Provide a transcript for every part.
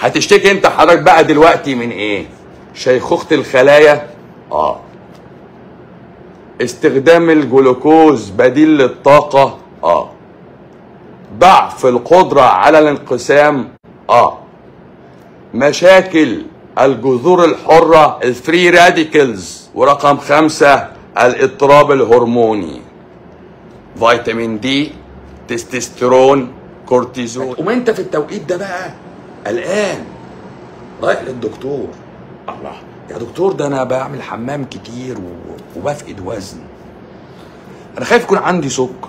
هتشتكي انت حضرتك بقى دلوقتي من ايه شيخوخة الخلايا اه استخدام الجلوكوز بديل للطاقة اه ضعف القدرة على الانقسام اه مشاكل الجذور الحرة الفري راديكلز ورقم خمسة الاضطراب الهرموني فيتامين دي تستوستيرون كورتيزون وانت في التوقيت ده بقى قلقان رايح للدكتور الله يا دكتور ده انا بعمل حمام كتير و- وبفقد وزن انا خايف يكون عندي سكر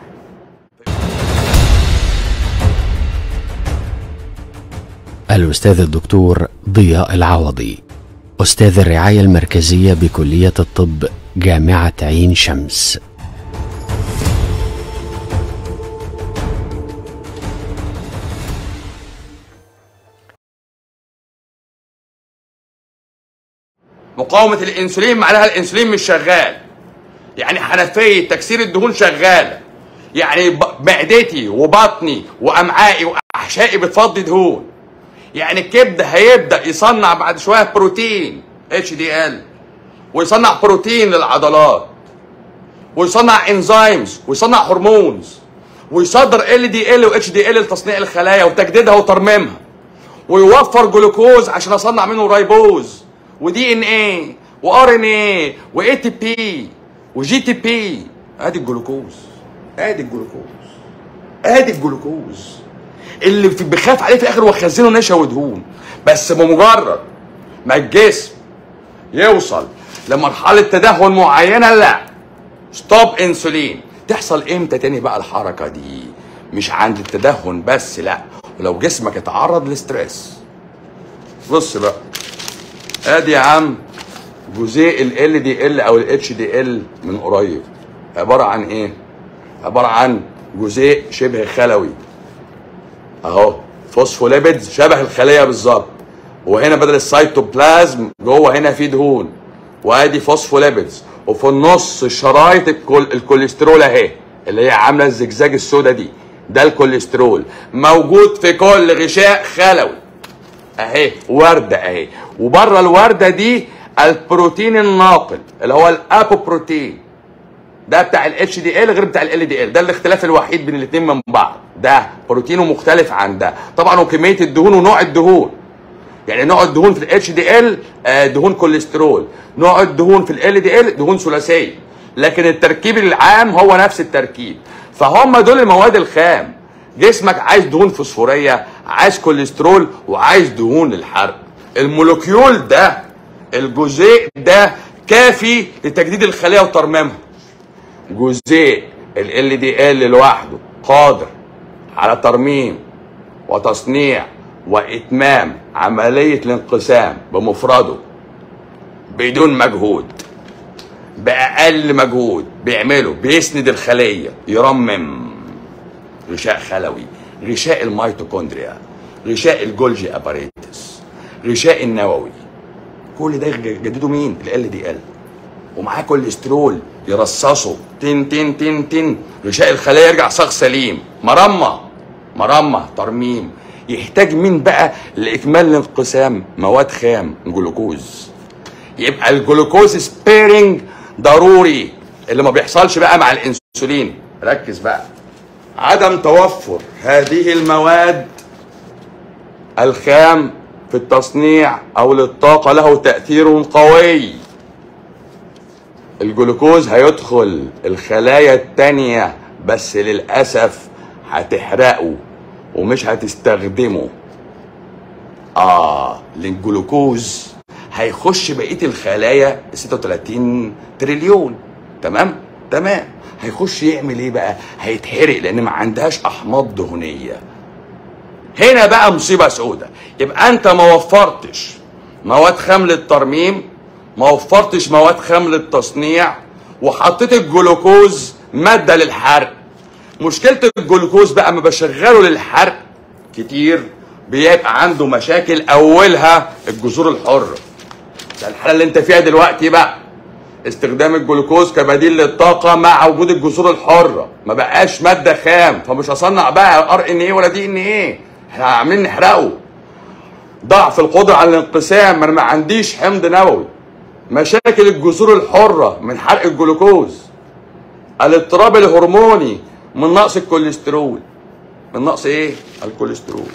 الأستاذ الدكتور ضياء العوضي أستاذ الرعاية المركزية بكلية الطب جامعة عين شمس مقاومة الانسولين معناها الانسولين مش شغال يعني حنفية تكسير الدهون شغالة يعني ب- معدتي وبطني وامعائي واحشائي بتفضي دهون يعني الكبد هيبدا يصنع بعد شويه بروتين اتش دي ال ويصنع بروتين للعضلات ويصنع انزيمز ويصنع هرمونز ويصدر ال دي ال واتش دي ال لتصنيع الخلايا وتجديدها وترميمها ويوفر جلوكوز عشان اصنع منه رايبوز ودي ان ايه وار ان ايه واي تي بي وجي تي بي ادي الجلوكوز ادي الجلوكوز ادي الجلوكوز اللي في- بخاف عليه في الاخر واخزنه نشا ودهون بس بمجرد ما الجسم يوصل لمرحله تدهور معينه لا ستوب انسولين تحصل امتى تاني بقى الحركه دي مش عند التدهن بس لا ولو جسمك اتعرض لستريس بص بقى ادي يا عم جزيء ال دي ال او الاتش دي ال من قريب عباره عن ايه عباره عن جزيء شبه خلوي اهو فوسفوليبيدز شبه الخليه بالظبط وهنا بدل السيتوبلازم جوه هنا في دهون وادي فوسفوليبيدز وفي النص شرايط الكول الكوليسترول اهي اللي هي عامله الزجزاج السودا دي ده الكوليسترول موجود في كل غشاء خلوي اهي ورده اهي وبره الورده دي البروتين الناقل اللي هو الابوبروتين ده بتاع الاتش دي ال غير بتاع ال دي ال ده الاختلاف الوحيد بين الاثنين من بعض ده بروتينه مختلف عن ده طبعا وكميه الدهون ونوع الدهون يعني نوع الدهون في الاتش دي ال دهون كوليسترول نوع الدهون في ال دي ال دهون ثلاثيه لكن التركيب العام هو نفس التركيب فهم دول المواد الخام جسمك عايز دهون فوسفوريه عايز كوليسترول وعايز دهون للحرق المولكيول ده الجزيء ده كافي لتجديد الخليه وترميمها جزيء ال دي ال لوحده قادر على ترميم وتصنيع واتمام عمليه الانقسام بمفرده بدون مجهود باقل مجهود بيعمله بيسند الخليه يرمم غشاء خلوي غشاء الميتوكوندريا غشاء الجولجي اباريتس غشاء النووي كل ده جدده مين ال دي ال ومعاه كوليسترول يرصصه تن تن تن تن غشاء الخلايا يرجع صاغ سليم مرمى مرمى ترميم يحتاج مين بقى لاكمال الانقسام مواد خام جلوكوز يبقى الجلوكوز سبيرنج ضروري اللي ما بيحصلش بقى مع الانسولين ركز بقى عدم توفر هذه المواد الخام في التصنيع او للطاقه له تاثير قوي الجلوكوز هيدخل الخلايا التانية بس للأسف هتحرقه ومش هتستخدمه آه للجلوكوز هيخش بقية الخلايا 36 تريليون تمام تمام هيخش يعمل ايه بقى هيتحرق لان ما عندهاش احماض دهنيه هنا بقى مصيبه سودة يبقى انت ما وفرتش مواد خام للترميم ما وفرتش مواد خام للتصنيع وحطيت الجلوكوز ماده للحرق مشكله الجلوكوز بقى ما بشغله للحرق كتير بيبقى عنده مشاكل اولها الجذور الحره ده الحاله اللي انت فيها دلوقتي بقى استخدام الجلوكوز كبديل للطاقه مع وجود الجذور الحره ما بقاش ماده خام فمش هصنع بقى ار ان ايه ولا دي ان ايه احنا عاملين نحرقه ضعف القدره على الانقسام ما انا ما عنديش حمض نووي مشاكل الجذور الحره من حرق الجلوكوز الاضطراب الهرموني من نقص الكوليسترول من نقص ايه الكوليسترول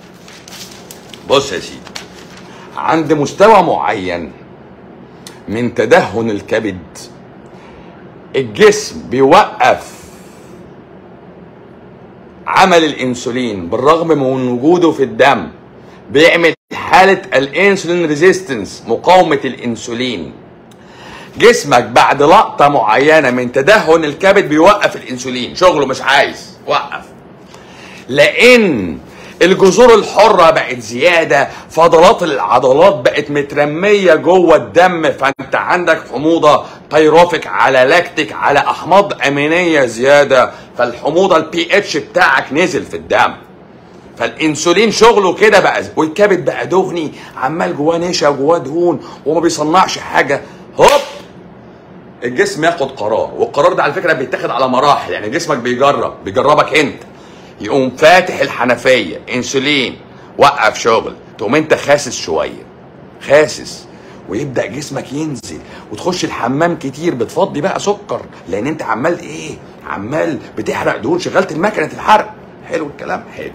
بص يا سيدي عند مستوى معين من تدهن الكبد الجسم بيوقف عمل الانسولين بالرغم من وجوده في الدم بيعمل حالة الانسولين ريزيستنس مقاومة الانسولين جسمك بعد لقطة معينة من تدهن الكبد بيوقف الانسولين شغله مش عايز وقف لان الجذور الحرة بقت زيادة فضلات العضلات بقت مترمية جوه الدم فانت عندك حموضة بيروفيك على لاكتيك على احماض امينية زيادة فالحموضة البي اتش بتاعك نزل في الدم فالانسولين شغله كده بقى والكبد بقى دهني عمال جواه نشا وجواه دهون وما بيصنعش حاجة هوب الجسم ياخد قرار والقرار ده على فكره بيتاخد على مراحل يعني جسمك بيجرب بيجربك انت يقوم فاتح الحنفيه انسولين وقف شغل تقوم انت خاسس شويه خاسس ويبدا جسمك ينزل وتخش الحمام كتير بتفضي بقى سكر لان انت عمال ايه عمال بتحرق دهون شغلت المكنه الحرق حلو الكلام حلو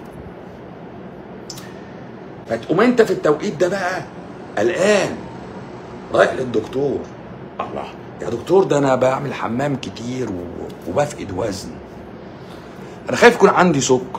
فتقوم انت في التوقيت ده بقى قلقان رايح للدكتور الله يا دكتور ده انا بعمل حمام كتير و- وبفقد وزن انا خايف يكون عندي سكر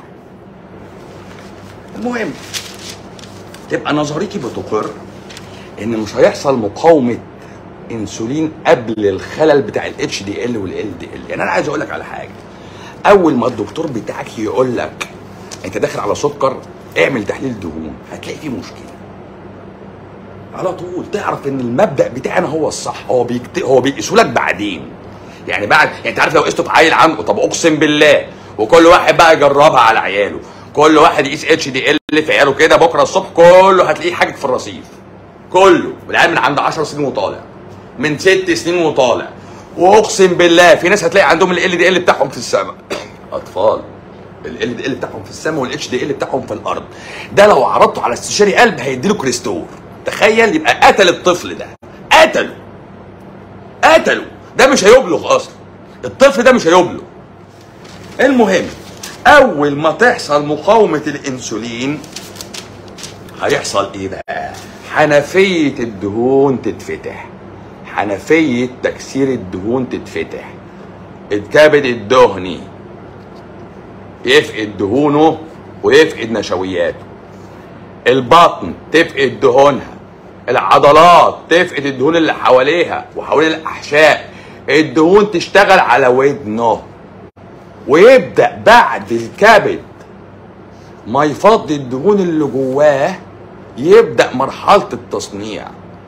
المهم تبقى نظريتي بتقر ان مش هيحصل مقاومه انسولين قبل الخلل بتاع الاتش دي ال والال دي ال يعني انا عايز اقول لك على حاجه اول ما الدكتور بتاعك يقول لك انت داخل على سكر اعمل تحليل دهون هتلاقي فيه مشكله على طول تعرف ان المبدا بتاعنا هو الصح هو بيكت... هو بيقيسوا لك بعدين يعني بعد يعني انت عارف لو قسته في عيل عنده طب اقسم بالله وكل واحد بقى يجربها على عياله كل واحد يقيس اتش دي ال في عياله كده بكره الصبح كله هتلاقيه حاجه في الرصيف كله والعيال من عند 10 سنين وطالع من ست سنين وطالع واقسم بالله في ناس هتلاقي عندهم ال دي ال بتاعهم في السماء اطفال ال دي ال بتاعهم في السماء والاتش دي ال بتاعهم في الارض ده لو عرضته على استشاري قلب هيديله كريستور تخيل يبقى قتل الطفل ده قتله قتله ده مش هيبلغ اصلا الطفل ده مش هيبلغ المهم اول ما تحصل مقاومه الانسولين هيحصل ايه بقى حنفيه الدهون تتفتح حنفيه تكسير الدهون تتفتح الكبد الدهني يفقد دهونه ويفقد نشوياته البطن تفقد دهونها العضلات تفقد الدهون اللي حواليها وحوالين الاحشاء الدهون تشتغل على ودنه ويبدا بعد الكبد ما يفضي الدهون اللي جواه يبدا مرحله التصنيع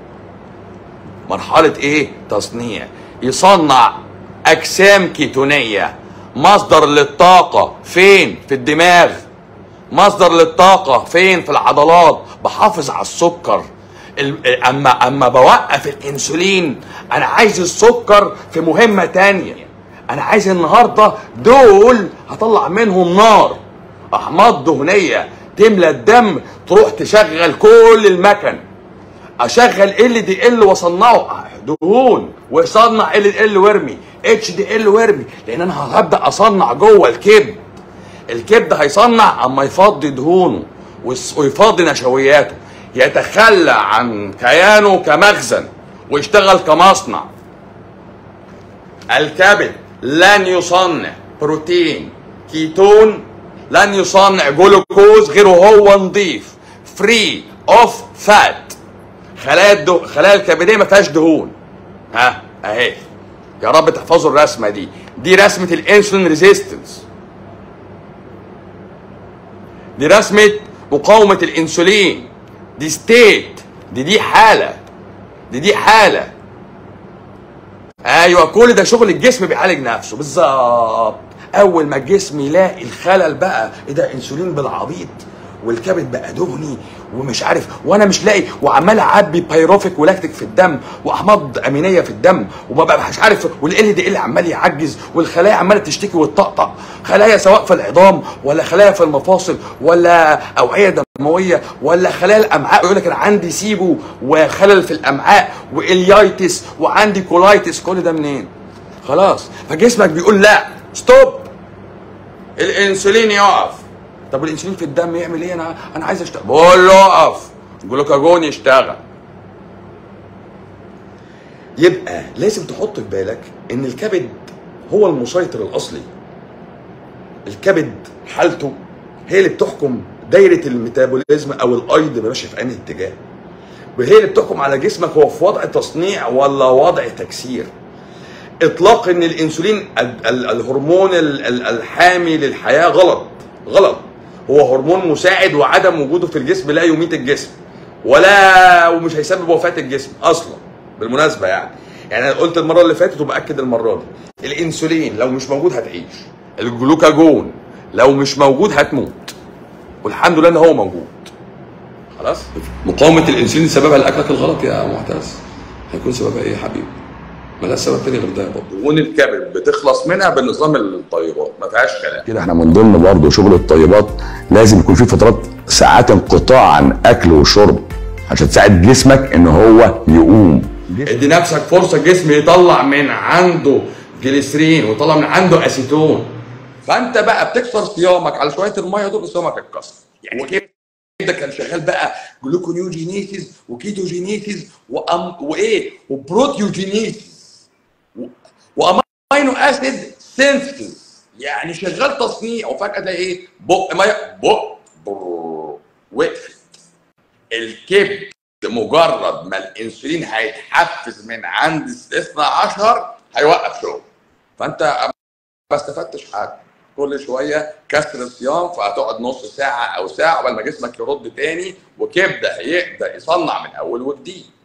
مرحله ايه تصنيع يصنع اجسام كيتونيه مصدر للطاقه فين في الدماغ مصدر للطاقه فين في العضلات بحافظ على السكر ال- اما اما بوقف الانسولين انا عايز السكر في مهمه تانية انا عايز النهارده دول هطلع منهم نار احماض دهنيه تملى الدم تروح تشغل كل المكن اشغل ال دي ال واصنعه دهون واصنع ال دي ال وارمي اتش دي ال وارمي لان انا هبدا اصنع جوه الكبد الكبد هيصنع اما يفضي دهونه ويس- ويفضي نشوياته يتخلى عن كيانه كمخزن ويشتغل كمصنع الكبد لن يصنع بروتين كيتون لن يصنع جلوكوز غير هو نظيف فري اوف فات خلايا الدو... خلايا الكبديه ما فيهاش دهون ها اهي يا رب تحفظوا الرسمه دي دي رسمه الانسولين ريزيستنس دي رسمه مقاومه الانسولين دي ستيت دي دي حاله دي دي حاله ايوه كل ده شغل الجسم بيعالج نفسه بالظبط اول ما الجسم يلاقي الخلل بقى ايه ده انسولين بالعبيط والكبد بقى دهني ومش عارف وانا مش لاقي وعمال اعبي بايروفيك ولاكتيك في الدم واحماض امينيه في الدم وببقى مش عارف والال دي ال عمال يعجز والخلايا عماله تشتكي وتطقطق خلايا سواء في العظام ولا خلايا في المفاصل ولا اوعيه دمويه ولا خلايا الامعاء يقول لك انا عندي سيبو وخلل في الامعاء واليايتس وعندي كولايتس كل ده منين؟ خلاص فجسمك بيقول لا ستوب الانسولين يقف طب الانسولين في الدم يعمل ايه انا انا عايز اشتغل بقول له اقف جلوكاجون يشتغل يبقى لازم تحط في بالك ان الكبد هو المسيطر الاصلي الكبد حالته هي اللي بتحكم دايره الميتابوليزم او الايض ماشي في انهي اتجاه وهي اللي بتحكم على جسمك هو في وضع تصنيع ولا وضع تكسير اطلاق ان الانسولين ال- ال- الهرمون ال- ال- الحامي للحياه غلط غلط هو هرمون مساعد وعدم وجوده في الجسم لا يميت الجسم ولا ومش هيسبب وفاه الجسم اصلا بالمناسبه يعني يعني انا قلت المره اللي فاتت وباكد المره دي الانسولين لو مش موجود هتعيش الجلوكاجون لو مش موجود هتموت والحمد لله ان هو موجود خلاص مقاومه الانسولين سببها الاكلك الغلط يا معتز هيكون سببها ايه يا حبيبي ملهاش سبب تاني غير ده برضه دهون الكبد بتخلص منها بنظام الطيبات ما فيهاش كلام كده احنا من ضمن برضه شغل الطيبات لازم يكون في فترات ساعات انقطاع عن اكل وشرب عشان تساعد جسمك ان هو يقوم ادي نفسك فرصه الجسم يطلع من عنده جليسرين ويطلع من عنده اسيتون فانت بقى بتكسر صيامك على شويه الميه دول صيامك اتكسر يعني كده كان شغال بقى جلوكونيوجينيسيس وكيتوجينيسيس وأم وايه وبروتيوجينيسيس و- وامينو اسيد سينثيسيس يعني شغال تصنيع وفجاه تلاقي ايه بق ميه بق برر، وقفت الكبد مجرد ما الانسولين هيتحفز من عند الاثنى عشر هيوقف شغل فانت ما استفدتش حاجه كل شويه كسر الصيام فهتقعد نص ساعه او ساعه قبل ما جسمك يرد تاني وكبده هيبدا يصنع من اول وجديد